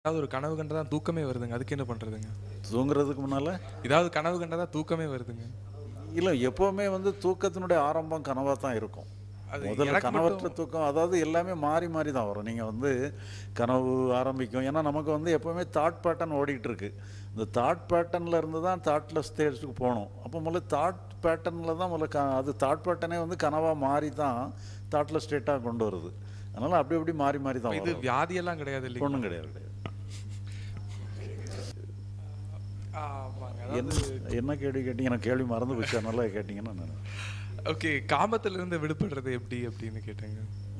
ஏதாவது ஒரு கனவு கண்டா தான் தூக்கமே வருதுங்க அதுக்கு என்ன பண்றதுங்க தூங்குறதுக்கு முன்னால் ஏதாவது கனவு கண்டா தான் தூக்கமே வருதுங்க இல்லை எப்போவுமே வந்து தூக்கத்தினுடைய ஆரம்பம் கனவாக தான் இருக்கும் அது முதல்ல எனக்கு கனவற்ற தூக்கம் அதாவது எல்லாமே மாறி மாறி தான் வரும் நீங்கள் வந்து கனவு ஆரம்பிக்கும் ஏன்னா நமக்கு வந்து எப்போவுமே தாட் பேட்டர்ன் ஓடிட்டு இருக்கு இந்த தாட் பேட்டர்னில் இருந்து தான் தாட்டில் ஸ்டேஜுக்கு போகணும் அப்போ முதல்ல தாட் பேட்டர்னில் தான் முதல்ல க அது தாட் பேட்டர்னே வந்து கனவாக மாறி தான் தாட்டில் ஸ்டேட்டாக கொண்டு வருது அதனால் அப்படி அப்படி மாறி மாறி தான் இது வரும் வியாதியெல்லாம் கிடையாது இல்லைங்க ஒன்றும் கிடையாது கிடையாது ஆமாங்க என்ன என்ன கேள்வி கேட்டீங்க எனக்கு கேள்வி மறந்து போச்சு அதனால கேட்டிங்கன்னா நான் ஓகே காமத்துல இருந்து விடுபடுறது எப்படி அப்படின்னு கேட்டேங்க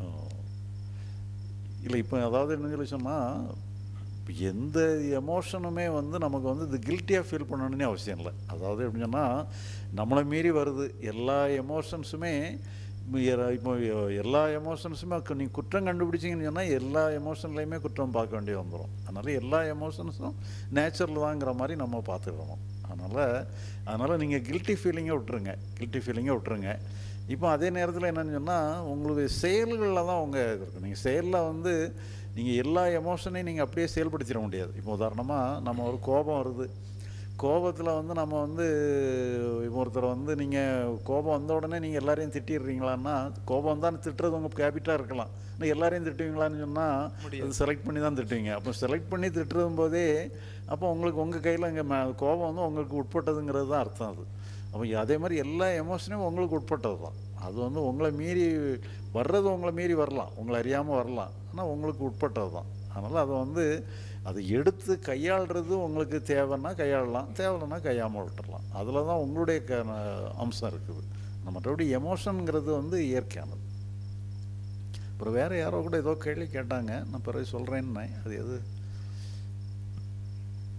இல்லை இப்போ அதாவது என்ன சொல்லி சொன்னால் இப்போ எந்த எமோஷனுமே வந்து நமக்கு வந்து இது கில்ட்டியாக ஃபீல் பண்ணணும்னே அவசியம் இல்லை அதாவது எப்படின்னு சொன்னால் நம்மளை மீறி வருது எல்லா எமோஷன்ஸுமே இப்போ எல்லா எமோஷன்ஸுமே நீ குற்றம் கண்டுபிடிச்சிங்கன்னு சொன்னால் எல்லா எமோஷன்லையுமே குற்றம் பார்க்க வேண்டிய வந்துடும் அதனால் எல்லா எமோஷன்ஸும் நேச்சுரல் தாங்கிற மாதிரி நம்ம பார்த்துக்கிறோம் அதனால் அதனால் நீங்கள் கில்ட்டி ஃபீலிங்கை விட்டுருங்க கில்ட்டி ஃபீலிங்கை விட்டுருங்க இப்போ அதே நேரத்தில் என்னன்னு சொன்னால் உங்களுக்கு செயல்களில் தான் உங்கள் இது இருக்குது நீங்கள் செயலில் வந்து நீங்கள் எல்லா எமோஷனையும் நீங்கள் அப்படியே செயல்படுத்திட முடியாது இப்போ உதாரணமாக நம்ம ஒரு கோபம் வருது கோபத்தில் வந்து நம்ம வந்து இப்போ ஒருத்தர் வந்து நீங்கள் கோபம் வந்த உடனே நீங்கள் எல்லாரையும் திட்டிடுறீங்களான்னா கோபம் தான் திட்டுறது உங்கள் கேபிட்டாக இருக்கலாம் ஆனால் எல்லாரையும் திட்டுவீங்களான்னு சொன்னால் அது செலக்ட் பண்ணி தான் திட்டுவீங்க அப்போ செலக்ட் பண்ணி திட்டுறதும் போதே அப்போ உங்களுக்கு உங்கள் கையில் இங்கே கோபம் வந்து உங்களுக்கு உட்பட்டதுங்கிறது தான் அர்த்தம் அது அப்போ அதே மாதிரி எல்லா எமோஷனும் உங்களுக்கு உட்பட்டது தான் அது வந்து உங்களை மீறி வர்றது உங்களை மீறி வரலாம் உங்களை அறியாமல் வரலாம் ஆனால் உங்களுக்கு உட்பட்டது தான் அதனால் அதை வந்து அதை எடுத்து கையாளுறது உங்களுக்கு தேவைன்னா கையாளலாம் தேவையில்லைன்னா கையாமல் விட்டுறலாம் அதில் தான் உங்களுடைய க அம்சம் இருக்குது நம்ம மற்றபடி எமோஷனுங்கிறது வந்து இயற்கையானது அப்புறம் வேறு யாரோ கூட ஏதோ கேள்வி கேட்டாங்க நான் பிறகு சொல்கிறேன்னு அது எது